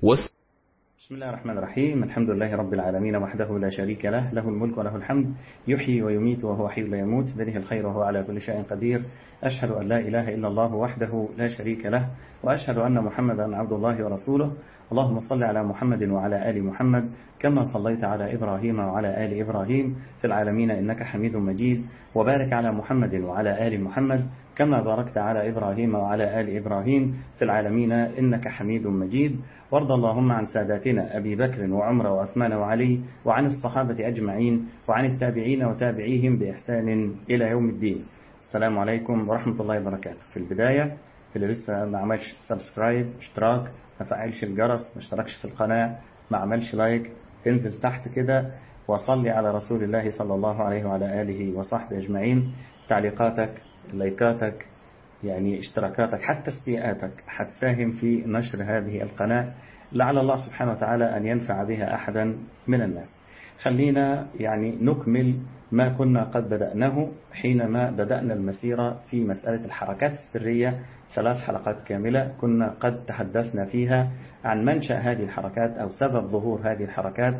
وس بسم الله الرحمن الرحيم الحمد لله رب العالمين وحده لا شريك له له الملك وله الحمد يحيي ويميت وهو حي لا يموت بده الخير وهو على كل شيء قدير أشهد أن لا إله إلا الله وحده لا شريك له وأشهد أن محمدا عبد الله ورسوله اللهم صل على محمد وعلى آل محمد كما صليت على إبراهيم وعلى آل إبراهيم في العالمين إنك حميد مجيد وبارك على محمد وعلى آل محمد كما باركت على إبراهيم وعلى آل إبراهيم في العالمين إنك حميد مجيد وارض اللهم عن ساداتنا أبي بكر وعمر وعثمان وعلي وعن الصحابة أجمعين وعن التابعين وتابعيهم بإحسان إلى يوم الدين السلام عليكم ورحمة الله وبركاته في البداية اللي لسه ما عملش سبسكرايب اشتراك ما فعلش الجرس ما اشتركش في القناة ما عملش لايك انزل تحت كده وصلي على رسول الله صلى الله عليه وعلى آله وصحبه أجمعين تعليقاتك لايكاتك يعني اشتراكاتك حتى استيئاتك هتساهم في نشر هذه القناة لعل الله سبحانه وتعالى أن ينفع بها أحدا من الناس خلينا يعني نكمل ما كنا قد بدأناه حينما بدأنا المسيرة في مسألة الحركات السرية ثلاث حلقات كاملة كنا قد تحدثنا فيها عن منشأ هذه الحركات أو سبب ظهور هذه الحركات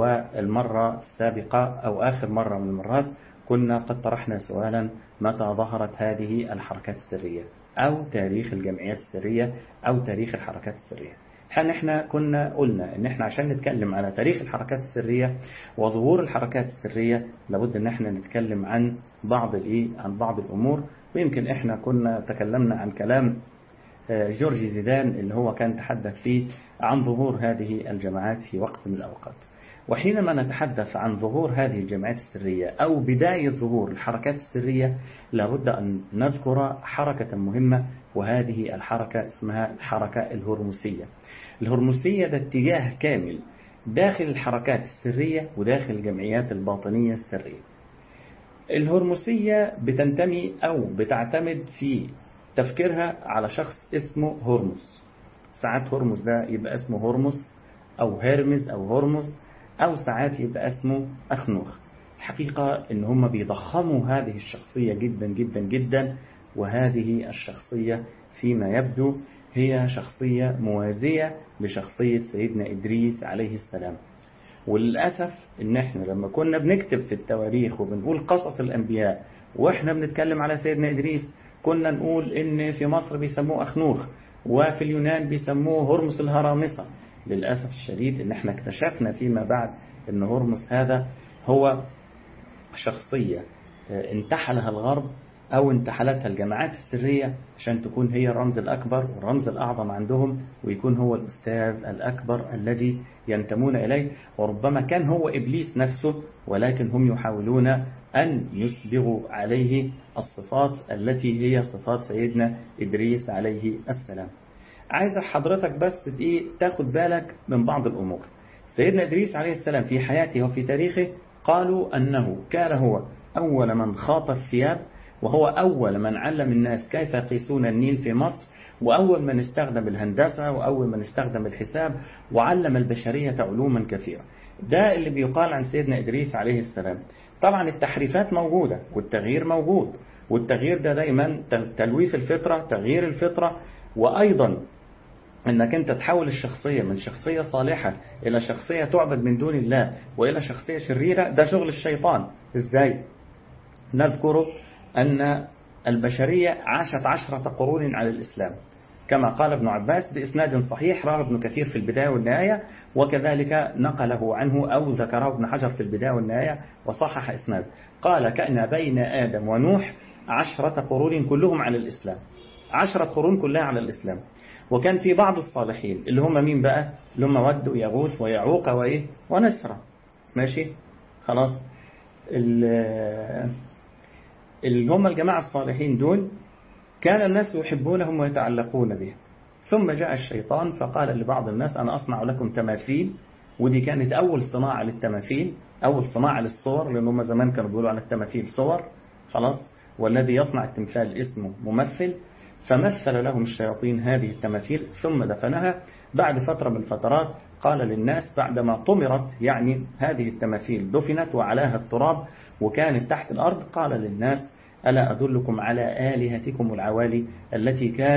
والمرة السابقة أو آخر مرة من المرات كنا قد طرحنا سؤالا متى ظهرت هذه الحركات السرية أو تاريخ الجمعيات السرية أو تاريخ الحركات السرية هل احنا كنا قلنا ان احنا عشان نتكلم على تاريخ الحركات السرية وظهور الحركات السرية لابد ان احنا نتكلم عن بعض الايه عن بعض الامور ويمكن احنا كنا تكلمنا عن كلام جورجي زيدان اللي هو كان تحدث فيه عن ظهور هذه الجماعات في وقت من الاوقات وحينما نتحدث عن ظهور هذه الجماعات السرية أو بداية ظهور الحركات السرية لابد أن نذكر حركة مهمة وهذه الحركة اسمها الحركة الهرمسية الهرمسية ده اتجاه كامل داخل الحركات السرية وداخل الجمعيات الباطنية السرية الهرمسية بتنتمي أو بتعتمد في تفكيرها على شخص اسمه هرمس ساعات هرمس ده يبقى اسمه هرمس أو هرمز أو هرمز أو ساعات يبقى اسمه أخنوخ الحقيقة إن هم بيضخموا هذه الشخصية جدا جدا جدا وهذه الشخصية فيما يبدو هي شخصية موازية لشخصية سيدنا إدريس عليه السلام وللأسف إن إحنا لما كنا بنكتب في التواريخ وبنقول قصص الأنبياء وإحنا بنتكلم على سيدنا إدريس كنا نقول إن في مصر بيسموه أخنوخ وفي اليونان بيسموه هرمس الهرامسة للأسف الشديد إن احنا اكتشفنا فيما بعد إن هرمس هذا هو شخصية انتحلها الغرب أو انتحلتها الجماعات السرية عشان تكون هي الرمز الأكبر والرمز الأعظم عندهم ويكون هو الأستاذ الأكبر الذي ينتمون إليه وربما كان هو إبليس نفسه ولكن هم يحاولون أن يسبغوا عليه الصفات التي هي صفات سيدنا إدريس عليه السلام عايز حضرتك بس ايه تاخد بالك من بعض الأمور سيدنا إدريس عليه السلام في حياته وفي تاريخه قالوا أنه كان هو أول من خاط الثياب وهو أول من علم الناس كيف يقيسون النيل في مصر وأول من استخدم الهندسة وأول من استخدم الحساب وعلم البشرية علوما كثيرة ده اللي بيقال عن سيدنا إدريس عليه السلام طبعا التحريفات موجودة والتغيير موجود والتغيير ده دايما تلويث الفطرة تغيير الفطرة وأيضا انك انت تحول الشخصية من شخصية صالحة الى شخصية تعبد من دون الله والى شخصية شريرة ده شغل الشيطان ازاي نذكر ان البشرية عاشت عشرة قرون على الاسلام كما قال ابن عباس بإسناد صحيح رواه ابن كثير في البداية والنهاية وكذلك نقله عنه أو ذكره ابن حجر في البداية والنهاية وصحح إسناد قال كأن بين آدم ونوح عشرة قرون كلهم على الإسلام عشرة قرون كلها على الإسلام وكان في بعض الصالحين اللي هم مين بقى اللي هم ود ويغوث ويعوق وإيه ونسرة ماشي خلاص اللي هم الجماعة الصالحين دول كان الناس يحبونهم ويتعلقون بهم ثم جاء الشيطان فقال لبعض الناس أنا أصنع لكم تماثيل ودي كانت أول صناعة للتماثيل أول صناعة للصور لأن هم زمان كانوا بيقولوا على التماثيل صور خلاص والذي يصنع التمثال اسمه ممثل فمثل لهم الشياطين هذه التماثيل ثم دفنها بعد فترة من الفترات قال للناس بعدما طمرت يعني هذه التماثيل دفنت وعلاها التراب وكانت تحت الأرض قال للناس ألا أدلكم على آلهتكم العوالي التي كان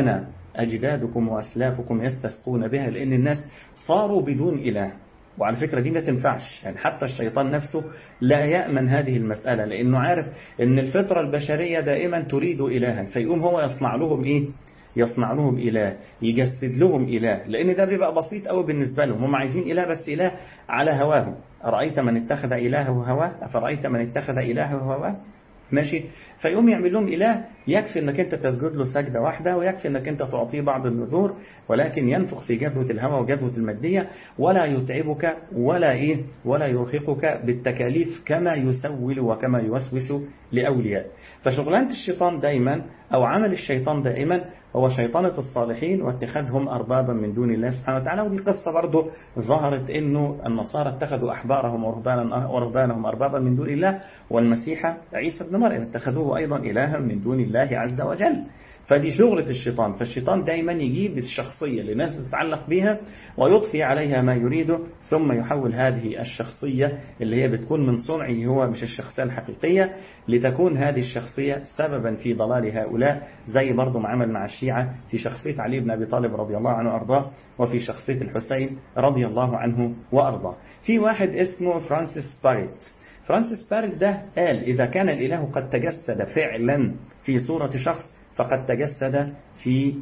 أجدادكم وأسلافكم يستسقون بها لأن الناس صاروا بدون إله وعلى فكرة دي ما تنفعش يعني حتى الشيطان نفسه لا يأمن هذه المسألة لأنه عارف أن الفطرة البشرية دائما تريد إلها فيقوم هو يصنع لهم إيه يصنع لهم إله يجسد لهم إله لأن ده بيبقى بسيط قوي بالنسبة لهم هم عايزين إله بس إله على هواهم أرأيت من اتخذ إلهه هواه أفرأيت من اتخذ إلهه هواه ماشي فيقوم يعمل لهم إله يكفي أنك أنت تسجد له سجدة واحدة ويكفي أنك أنت تعطيه بعض النذور ولكن ينفخ في جبهة الهوى وجبهة المادية ولا يتعبك ولا إيه ولا يرهقك بالتكاليف كما يسول وكما يوسوس لأولياء فشغلانة الشيطان دايما أو عمل الشيطان دائما هو شيطانة الصالحين واتخاذهم أربابا من دون الله سبحانه وتعالى ودي قصة برضه ظهرت أنه النصارى اتخذوا أحبارهم ورهبانهم أربابا من دون الله والمسيح عيسى بن مريم اتخذوه أيضا إلها من دون الله عز وجل فدي شغلة الشيطان فالشيطان دايما يجيب الشخصية اللي الناس تتعلق بها ويضفي عليها ما يريده ثم يحول هذه الشخصية اللي هي بتكون من صنعه هو مش الشخصية الحقيقية لتكون هذه الشخصية سببا في ضلال هؤلاء زي برضه ما عمل مع الشيعة في شخصية علي بن أبي طالب رضي الله عنه وأرضاه وفي شخصية الحسين رضي الله عنه وأرضاه في واحد اسمه فرانسيس باريت فرانسيس باريت ده قال إذا كان الإله قد تجسد فعلا في صورة شخص فقد تجسد في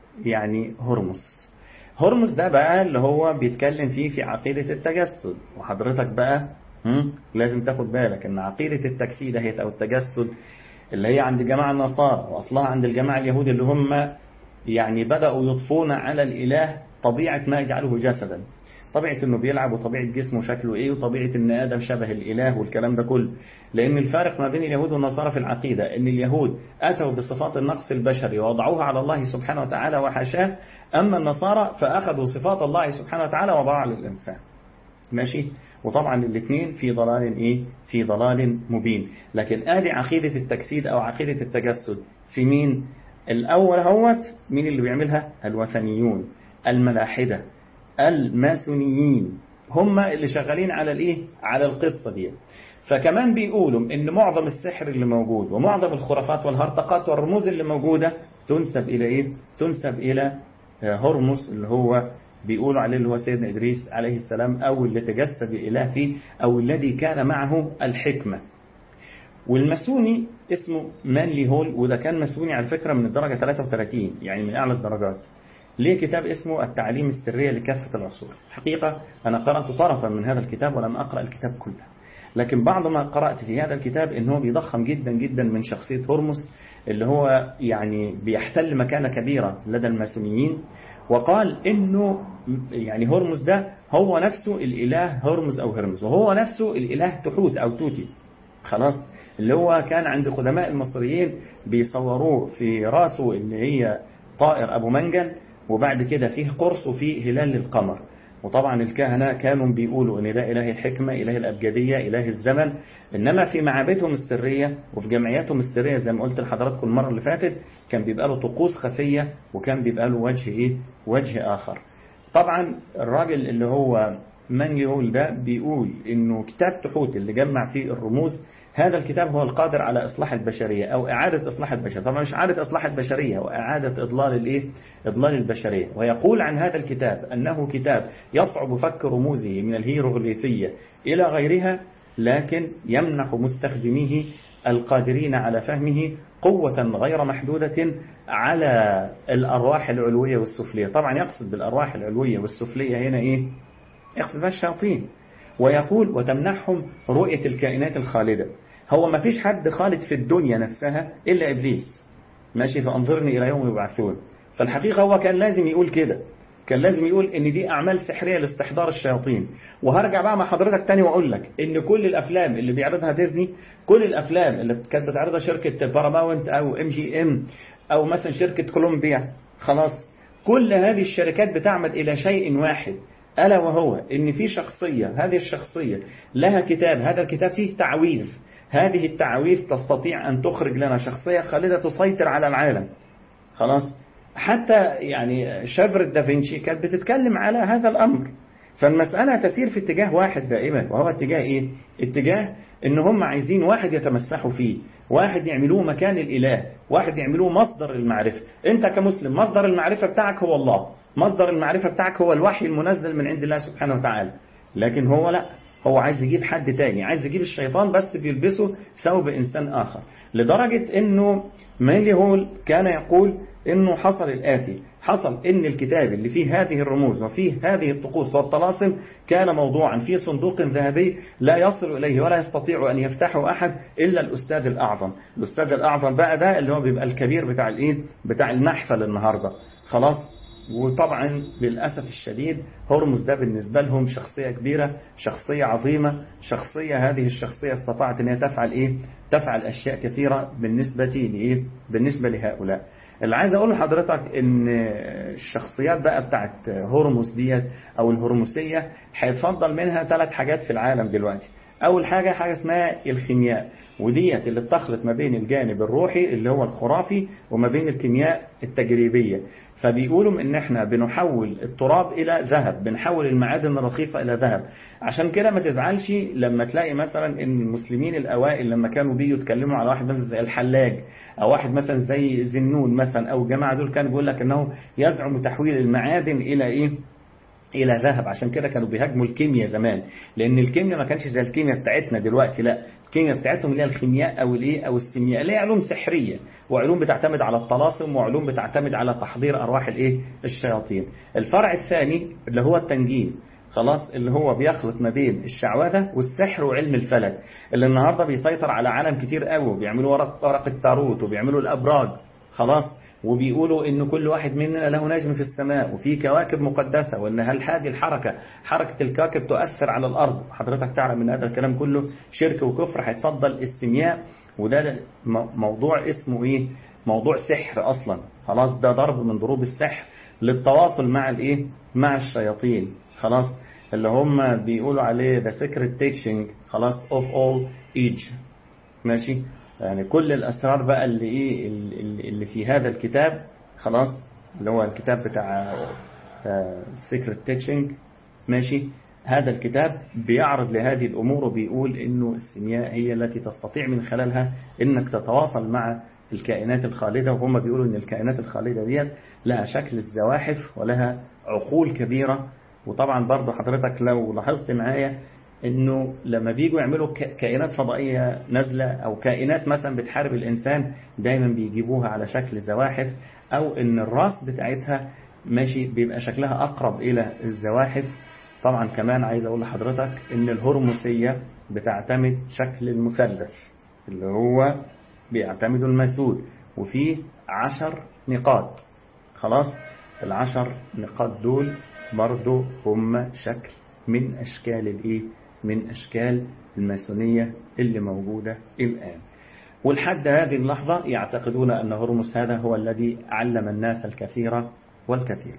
يعني هرمس هرمس ده بقى اللي هو بيتكلم فيه في عقيدة التجسد وحضرتك بقى لازم تاخد بالك ان عقيدة التجسيد هي او التجسد اللي هي عند جماعة النصارى واصلها عند الجماعة اليهود اللي هم يعني بدأوا يضفون على الإله طبيعة ما يجعله جسدا طبيعة انه بيلعب وطبيعة جسمه شكله ايه وطبيعة ان ادم شبه الاله والكلام ده كله لان الفارق ما بين اليهود والنصارى في العقيدة ان اليهود اتوا بصفات النقص البشري ووضعوها على الله سبحانه وتعالى وحاشاه اما النصارى فاخذوا صفات الله سبحانه وتعالى وضعها للانسان ماشي وطبعا الاثنين في ضلال ايه في ضلال مبين لكن ادي عقيدة التجسيد او عقيدة التجسد في مين الاول هوت مين اللي بيعملها الوثنيون الملاحدة الماسونيين هم اللي شغالين على الايه على القصة دي فكمان بيقولوا ان معظم السحر اللي موجود ومعظم الخرافات والهرطقات والرموز اللي موجودة تنسب الى ايه تنسب الى هرمس اللي هو بيقولوا عليه اللي هو سيدنا إدريس عليه السلام أو اللي تجسد الإله فيه أو الذي كان معه الحكمة والماسوني اسمه مانلي هول وده كان ماسوني على فكرة من الدرجة 33 يعني من أعلى الدرجات ليه كتاب اسمه التعليم السرية لكافة العصور حقيقة أنا قرأت طرفا من هذا الكتاب ولم أقرأ الكتاب كله لكن بعض ما قرأت في هذا الكتاب إنه بيضخم جدا جدا من شخصية هرمس اللي هو يعني بيحتل مكانة كبيرة لدى الماسونيين وقال إنه يعني هرمز ده هو نفسه الإله هرمز أو هرمز وهو نفسه الإله تحوت أو توتي خلاص اللي هو كان عند قدماء المصريين بيصوروه في راسه اللي هي طائر أبو منجل وبعد كده فيه قرص وفيه هلال القمر وطبعا الكهنة كانوا بيقولوا ان ده اله الحكمة اله الابجدية اله الزمن انما في معابدهم السرية وفي جمعياتهم السرية زي ما قلت لحضراتكم المرة اللي فاتت كان بيبقى له طقوس خفية وكان بيبقى له وجه ايه وجه اخر طبعا الراجل اللي هو من يقول ده بيقول انه كتاب تحوت اللي جمع فيه الرموز هذا الكتاب هو القادر على إصلاح البشرية أو إعادة إصلاح البشرية طبعا مش إعادة إصلاح البشرية وإعادة إضلال الإيه؟ إضلال البشرية ويقول عن هذا الكتاب أنه كتاب يصعب فك رموزه من الهيروغليفية إلى غيرها لكن يمنح مستخدميه القادرين على فهمه قوة غير محدودة على الأرواح العلوية والسفلية طبعا يقصد بالأرواح العلوية والسفلية هنا إيه يقصد بها الشياطين ويقول وتمنحهم رؤية الكائنات الخالدة هو ما فيش حد خالد في الدنيا نفسها إلا إبليس ماشي فأنظرني إلى يوم يبعثون فالحقيقة هو كان لازم يقول كده كان لازم يقول ان دي اعمال سحريه لاستحضار الشياطين وهرجع بقى مع حضرتك تاني واقول لك ان كل الافلام اللي بيعرضها ديزني كل الافلام اللي كانت بتعرضها شركه باراماونت او ام جي ام او مثلا شركه كولومبيا خلاص كل هذه الشركات بتعمد الى شيء واحد ألا وهو إن في شخصية هذه الشخصية لها كتاب هذا الكتاب فيه تعويذ هذه التعويذ تستطيع أن تخرج لنا شخصية خالدة تسيطر على العالم خلاص حتى يعني شفرة دافنشي كانت بتتكلم على هذا الأمر فالمسألة تسير في اتجاه واحد دائما وهو اتجاه إيه؟ اتجاه إن هم عايزين واحد يتمسحوا فيه واحد يعملوه مكان الإله واحد يعملوه مصدر المعرفة أنت كمسلم مصدر المعرفة بتاعك هو الله مصدر المعرفة بتاعك هو الوحي المنزل من عند الله سبحانه وتعالى لكن هو لا هو عايز يجيب حد تاني عايز يجيب الشيطان بس بيلبسه ثوب إنسان آخر لدرجة أنه ميلي هول كان يقول أنه حصل الآتي حصل أن الكتاب اللي فيه هذه الرموز وفيه هذه الطقوس والطلاسم كان موضوعا في صندوق ذهبي لا يصل إليه ولا يستطيع أن يفتحه أحد إلا الأستاذ الأعظم الأستاذ الأعظم بقى ده اللي هو بيبقى الكبير بتاع الإيه بتاع المحفل النهاردة خلاص وطبعا للأسف الشديد هرمز ده بالنسبة لهم شخصية كبيرة شخصية عظيمة شخصية هذه الشخصية استطاعت أن هي تفعل إيه تفعل أشياء كثيرة بالنسبة لإيه بالنسبة لهؤلاء اللي عايز أقول لحضرتك إن الشخصيات بقى بتاعت هرمز ديت أو الهرمسية هيتفضل منها ثلاث حاجات في العالم دلوقتي أول حاجة حاجة اسمها الخيمياء وديت اللي بتخلط ما بين الجانب الروحي اللي هو الخرافي وما بين الكيمياء التجريبية فبيقولوا ان احنا بنحول التراب الى ذهب بنحول المعادن الرخيصة الى ذهب عشان كده ما تزعلش لما تلاقي مثلا ان المسلمين الاوائل لما كانوا بيجوا يتكلموا على واحد مثلا زي الحلاج او واحد مثلا زي زنون مثلا او الجماعة دول كانوا بيقول لك انه يزعم تحويل المعادن الى ايه الى ذهب عشان كده كانوا بيهاجموا الكيمياء زمان لان الكيمياء ما كانش زي الكيمياء بتاعتنا دلوقتي لا الكيمياء بتاعتهم اللي هي الخيمياء او الايه او السيمياء اللي هي علوم سحريه وعلوم بتعتمد على الطلاسم وعلوم بتعتمد على تحضير ارواح الايه الشياطين الفرع الثاني اللي هو التنجيم خلاص اللي هو بيخلط ما بين الشعوذة والسحر وعلم الفلك اللي النهارده بيسيطر على عالم كتير قوي بيعملوا ورق ورق التاروت وبيعملوا الابراج خلاص وبيقولوا ان كل واحد مننا له نجم في السماء وفي كواكب مقدسة وان هل هذه الحركة حركة الكواكب تؤثر على الارض حضرتك تعلم ان هذا الكلام كله شرك وكفر هيتفضل السمياء وده موضوع اسمه ايه موضوع سحر اصلا خلاص ده ضرب من ضروب السحر للتواصل مع الايه مع الشياطين خلاص اللي هم بيقولوا عليه the secret teaching خلاص of all age ماشي يعني كل الأسرار بقى اللي إيه اللي في هذا الكتاب خلاص اللي هو الكتاب بتاع Secret Teaching ماشي هذا الكتاب بيعرض لهذه الأمور وبيقول إنه السيمياء هي التي تستطيع من خلالها إنك تتواصل مع الكائنات الخالدة وهم بيقولوا إن الكائنات الخالدة ديت لها شكل الزواحف ولها عقول كبيرة وطبعا برضو حضرتك لو لاحظت معايا انه لما بيجوا يعملوا كائنات فضائية نازلة او كائنات مثلا بتحارب الانسان دايما بيجيبوها على شكل زواحف او ان الراس بتاعتها ماشي بيبقى شكلها اقرب الى الزواحف طبعا كمان عايز اقول لحضرتك ان الهرمسية بتعتمد شكل المثلث اللي هو بيعتمد المسود وفيه عشر نقاط خلاص العشر نقاط دول برضو هم شكل من اشكال الايه من أشكال الماسونية اللي موجودة الآن ولحد هذه اللحظة يعتقدون أن هرمس هذا هو الذي علم الناس الكثير والكثير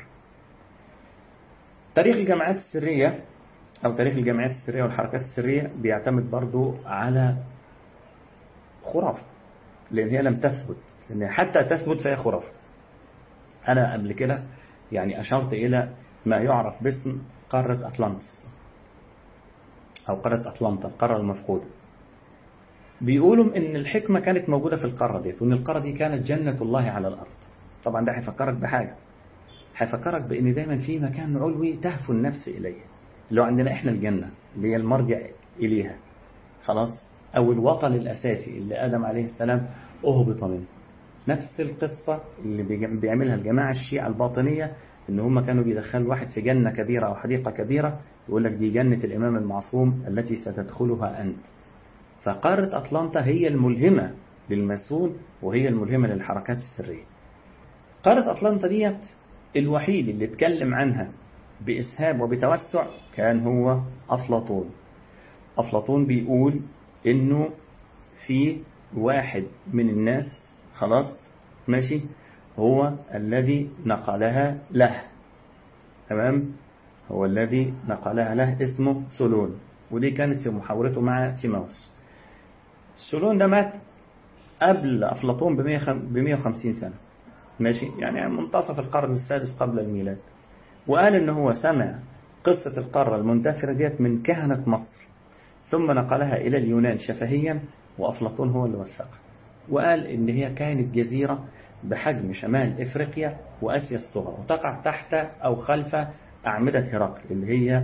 تاريخ الجماعات السرية أو تاريخ الجماعات السرية والحركات السرية بيعتمد برضو على خرافة لأن هي لم تثبت لأن حتى تثبت فهي خرافة أنا قبل كده يعني أشرت إلى ما يعرف باسم قارة أطلانتس أو قارة أطلانتا القارة المفقودة بيقولوا إن الحكمة كانت موجودة في القارة ديت وإن القارة دي كانت جنة الله على الأرض طبعا ده هيفكرك بحاجة هيفكرك بإن دايما في مكان علوي تهفو النفس إليه اللي هو عندنا إحنا الجنة اللي هي المرجع إليها خلاص أو الوطن الأساسي اللي آدم عليه السلام أهبط منه نفس القصة اللي بيعملها الجماعة الشيعة الباطنية إن هم كانوا بيدخلوا واحد في جنة كبيرة أو حديقة كبيرة يقول لك دي جنة الإمام المعصوم التي ستدخلها أنت فقارة أطلانتا هي الملهمة للمسؤول وهي الملهمة للحركات السرية قارة أطلانتا ديت الوحيد اللي اتكلم عنها بإسهاب وبتوسع كان هو أفلاطون أفلاطون بيقول إنه في واحد من الناس خلاص ماشي هو الذي نقلها له تمام هو الذي نقلها له اسمه سولون ودي كانت في محاورته مع تيموس سولون ده مات قبل أفلاطون ب 150 سنة ماشي يعني منتصف القرن السادس قبل الميلاد وقال إن هو سمع قصة القارة المنتثرة ديت من كهنة مصر ثم نقلها إلى اليونان شفهيا وأفلاطون هو اللي وثقها وقال إن هي كانت جزيرة بحجم شمال إفريقيا وآسيا الصغرى وتقع تحت أو خلف أعمدة هرقل اللي هي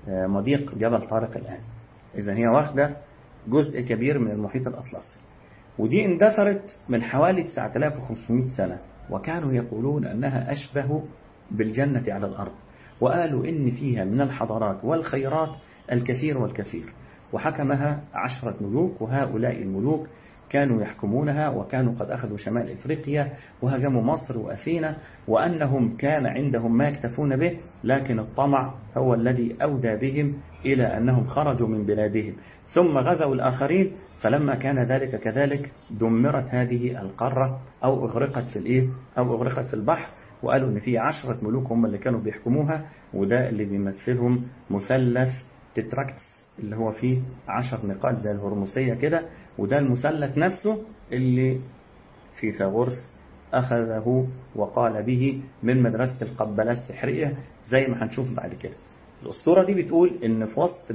مضيق جبل طارق الآن إذا هي واخدة جزء كبير من المحيط الأطلسي ودي اندثرت من حوالي 9500 سنة وكانوا يقولون أنها أشبه بالجنة على الأرض وقالوا إن فيها من الحضارات والخيرات الكثير والكثير وحكمها عشرة ملوك وهؤلاء الملوك كانوا يحكمونها وكانوا قد أخذوا شمال إفريقيا وهجموا مصر وأثينا وأنهم كان عندهم ما يكتفون به لكن الطمع هو الذي أودى بهم إلى أنهم خرجوا من بلادهم ثم غزوا الآخرين فلما كان ذلك كذلك دمرت هذه القارة أو أغرقت في الإيه أو أغرقت في البحر وقالوا إن في عشرة ملوك هم اللي كانوا بيحكموها وده اللي بيمثلهم مثلث تتراكتس اللي هو فيه عشر نقاط زي الهرمسية كده وده المثلث نفسه اللي فيثاغورس أخذه وقال به من مدرسة القبلة السحرية زي ما هنشوف بعد كده الأسطورة دي بتقول إن في وسط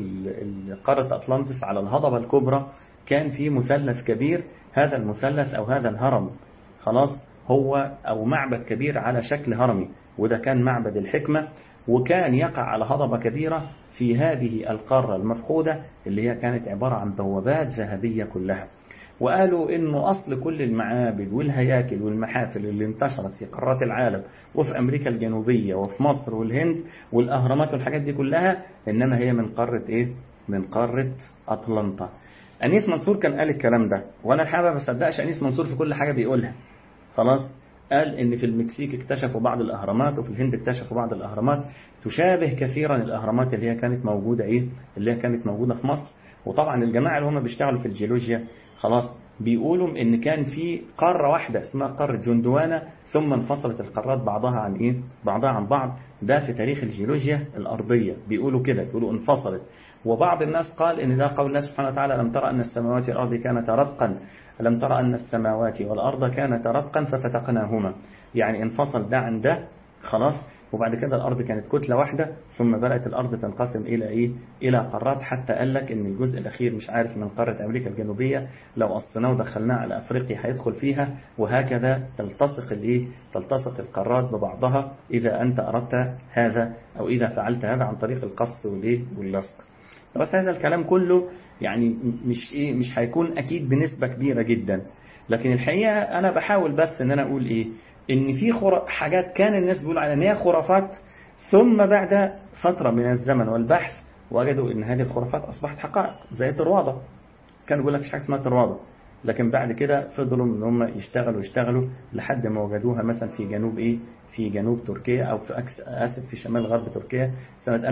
قارة أطلانتس على الهضبة الكبرى كان في مثلث كبير هذا المثلث أو هذا الهرم خلاص هو أو معبد كبير على شكل هرمي وده كان معبد الحكمة وكان يقع على هضبة كبيرة في هذه القارة المفقودة اللي هي كانت عبارة عن بوابات ذهبية كلها وقالوا انه اصل كل المعابد والهياكل والمحافل اللي انتشرت في قارات العالم وفي امريكا الجنوبية وفي مصر والهند والاهرامات والحاجات دي كلها انما هي من قارة ايه من قارة اطلنطا انيس منصور كان قال الكلام ده وانا الحقيقة ما بصدقش انيس منصور في كل حاجة بيقولها خلاص قال ان في المكسيك اكتشفوا بعض الاهرامات وفي الهند اكتشفوا بعض الاهرامات تشابه كثيرا الاهرامات اللي هي كانت موجودة ايه اللي هي كانت موجودة في مصر وطبعا الجماعة اللي هم بيشتغلوا في الجيولوجيا خلاص بيقولوا ان كان في قارة واحدة اسمها قارة جندوانا ثم انفصلت القارات بعضها عن ايه بعضها عن بعض ده في تاريخ الجيولوجيا الارضية بيقولوا كده بيقولوا انفصلت وبعض الناس قال ان ده قول الله سبحانه وتعالى لم ترى ان السماوات والارض كانتا رتقا ألم ترى أن السماوات والأرض كانتا رتقا ففتقناهما يعني انفصل ده عن ده خلاص وبعد كده الأرض كانت كتلة واحدة ثم بدأت الأرض تنقسم إلى إيه؟ إلى قارات حتى قال لك إن الجزء الأخير مش عارف من قارة أمريكا الجنوبية لو قصيناه ودخلناه على أفريقيا هيدخل فيها وهكذا تلتصق الإيه؟ تلتصق القارات ببعضها إذا أنت أردت هذا أو إذا فعلت هذا عن طريق القص والإيه؟ واللصق بس هذا الكلام كله يعني مش إيه مش هيكون أكيد بنسبة كبيرة جدا لكن الحقيقة أنا بحاول بس إن أنا أقول إيه إن في خرا حاجات كان الناس بيقولوا على إن هي خرافات ثم بعد فترة من الزمن والبحث وجدوا إن هذه الخرافات أصبحت حقائق زي الترواضة كانوا بيقول لك مش حاجة اسمها ترواضة لكن بعد كده فضلوا ان هم يشتغلوا يشتغلوا لحد ما وجدوها مثلا في جنوب ايه في جنوب تركيا او في أكس اسف في شمال غرب تركيا سنة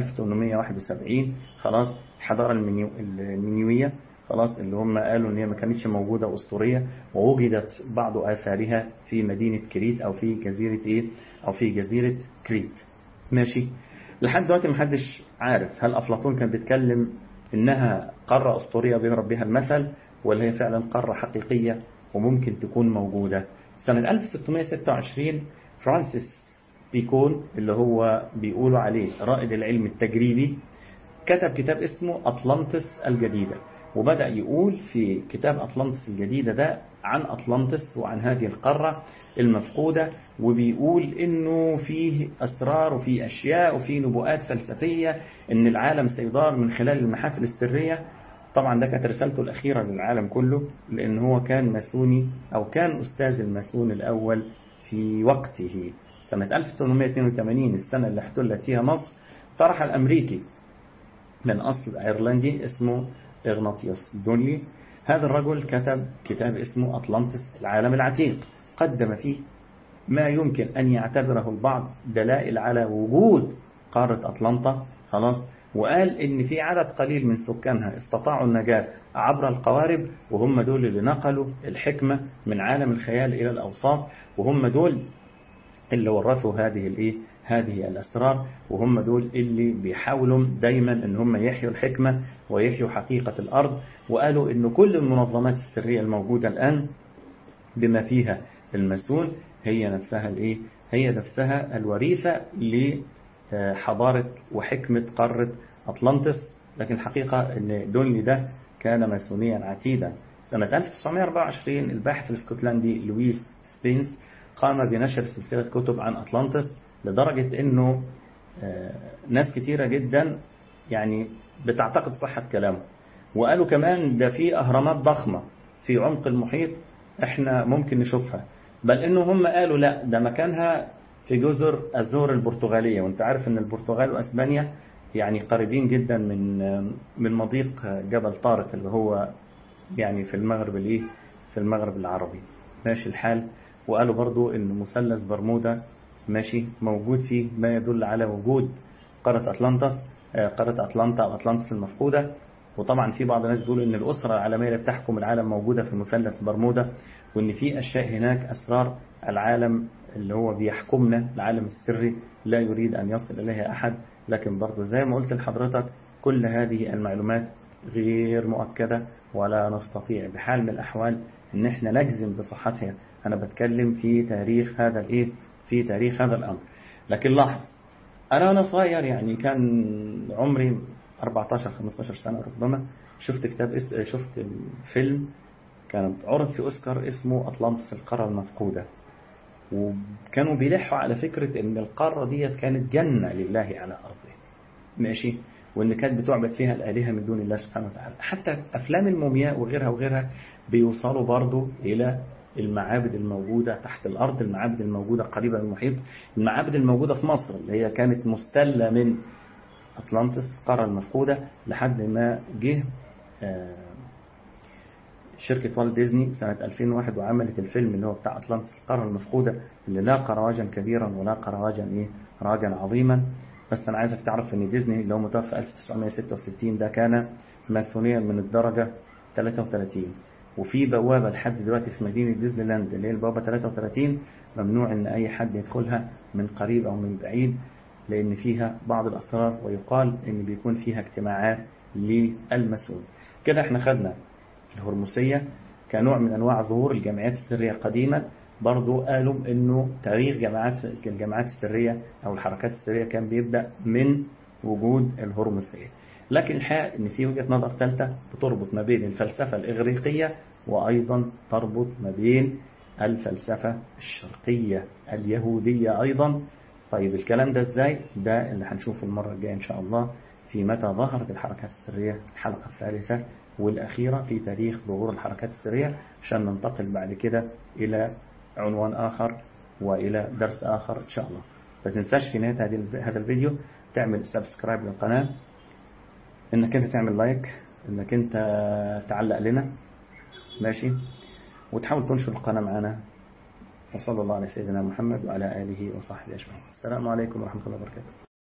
1871 خلاص الحضارة المنيو المنيوية خلاص اللي هم قالوا ان هي ما كانتش موجودة اسطورية ووجدت بعض اثارها في مدينة كريت او في جزيرة ايه او في جزيرة كريت ماشي لحد دلوقتي محدش عارف هل افلاطون كان بيتكلم انها قارة اسطورية بيضرب بها المثل ولا هي فعلا قارة حقيقية وممكن تكون موجودة سنة 1626 فرانسيس بيكون اللي هو بيقولوا عليه رائد العلم التجريبي كتب كتاب اسمه أطلانتس الجديدة وبدأ يقول في كتاب أطلانتس الجديدة ده عن أطلانتس وعن هذه القارة المفقودة وبيقول إنه فيه أسرار وفيه أشياء وفيه نبوءات فلسفية إن العالم سيدار من خلال المحافل السرية طبعا ده كانت رسالته الأخيرة للعالم كله لأن هو كان ماسوني أو كان أستاذ الماسون الأول في وقته سنة 1882 السنة اللي احتلت فيها مصر طرح الأمريكي من أصل أيرلندي اسمه إغناطيوس دونلي هذا الرجل كتب كتاب اسمه أطلانتس العالم العتيق قدم فيه ما يمكن أن يعتبره البعض دلائل على وجود قارة أطلانتا خلاص وقال إن في عدد قليل من سكانها استطاعوا النجاة عبر القوارب وهم دول اللي نقلوا الحكمة من عالم الخيال إلى الأوصاف وهم دول اللي ورثوا هذه الايه هذه الأسرار وهم دول اللي بيحاولوا دايما ان هم يحيوا الحكمة ويحيوا حقيقة الأرض وقالوا ان كل المنظمات السرية الموجودة الآن بما فيها الماسون هي نفسها الايه هي نفسها الوريثة لحضارة وحكمة قارة أطلانتس لكن الحقيقة ان دونلي ده كان ماسونيا عتيدا سنة 1924 الباحث الاسكتلندي لويس سبينس قام بنشر سلسلة كتب عن أطلانتس لدرجة أنه ناس كتيرة جدا يعني بتعتقد صحة كلامه وقالوا كمان ده في أهرامات ضخمة في عمق المحيط احنا ممكن نشوفها بل انه هم قالوا لا ده مكانها في جزر الزهر البرتغالية وانت عارف ان البرتغال واسبانيا يعني قريبين جدا من من مضيق جبل طارق اللي هو يعني في المغرب الايه في المغرب العربي ماشي الحال وقالوا برضو ان مثلث برمودا ماشي موجود فيه ما يدل على وجود قارة أطلانتس قارة أطلانتا أو أطلانتس المفقودة وطبعا في بعض الناس بيقولوا ان الأسرة العالمية اللي بتحكم العالم موجودة في مثلث برمودا وان في أشياء هناك أسرار العالم اللي هو بيحكمنا العالم السري لا يريد أن يصل إليها أحد لكن برضه زي ما قلت لحضرتك كل هذه المعلومات غير مؤكدة ولا نستطيع بحال من الأحوال ان احنا نجزم بصحتها أنا بتكلم في تاريخ هذا الإيه في تاريخ هذا الأمر لكن لاحظ أنا وأنا صغير يعني كان عمري 14 15 سنة ربما شفت كتاب اس... شفت فيلم كان عرض في أوسكار اسمه أطلانتس القارة المفقودة وكانوا بيلحوا على فكرة ان القارة ديت كانت جنة لله على أرضه ماشي وان كانت بتعبد فيها الآلهة من دون الله سبحانه وتعالى حتى أفلام المومياء وغيرها وغيرها بيوصلوا برضو إلى المعابد الموجودة تحت الأرض المعابد الموجودة قريبة من المحيط المعابد الموجودة في مصر اللي هي كانت مستلة من أطلانتس القارة المفقودة لحد ما جه شركة والت ديزني سنة 2001 وعملت الفيلم اللي هو بتاع أطلانتس القارة المفقودة اللي لاقى رواجا كبيرا ولاقى رواجا إيه رواجا عظيما بس أنا عايزك تعرف إن ديزني اللي هو متوفى 1966 ده كان ماسونيا من الدرجة 33 وفي بوابة لحد دلوقتي في مدينة ديزني لاند اللي هي البوابة 33 ممنوع إن أي حد يدخلها من قريب أو من بعيد لأن فيها بعض الأسرار ويقال إن بيكون فيها اجتماعات للمسؤول كده احنا خدنا الهرمسية كنوع من أنواع ظهور الجمعيات السرية قديما برضو قالوا إنه تاريخ جماعات الجماعات السرية أو الحركات السرية كان بيبدأ من وجود الهرمسية لكن الحقيقة إن في وجهة نظر ثالثة بتربط ما بين الفلسفة الإغريقية وأيضا تربط ما بين الفلسفة الشرقية اليهودية أيضا طيب الكلام ده إزاي ده اللي هنشوفه المرة الجاية إن شاء الله في متى ظهرت الحركات السرية الحلقة الثالثة والأخيرة في تاريخ ظهور الحركات السرية عشان ننتقل بعد كده إلى عنوان آخر وإلى درس آخر إن شاء الله فتنساش في نهاية هذا الفيديو تعمل سبسكرايب للقناة إنك أنت تعمل لايك إنك أنت تعلق لنا ماشي وتحاول تنشر القناة معنا وصلى الله على سيدنا محمد وعلى آله وصحبه أجمعين السلام عليكم ورحمة الله وبركاته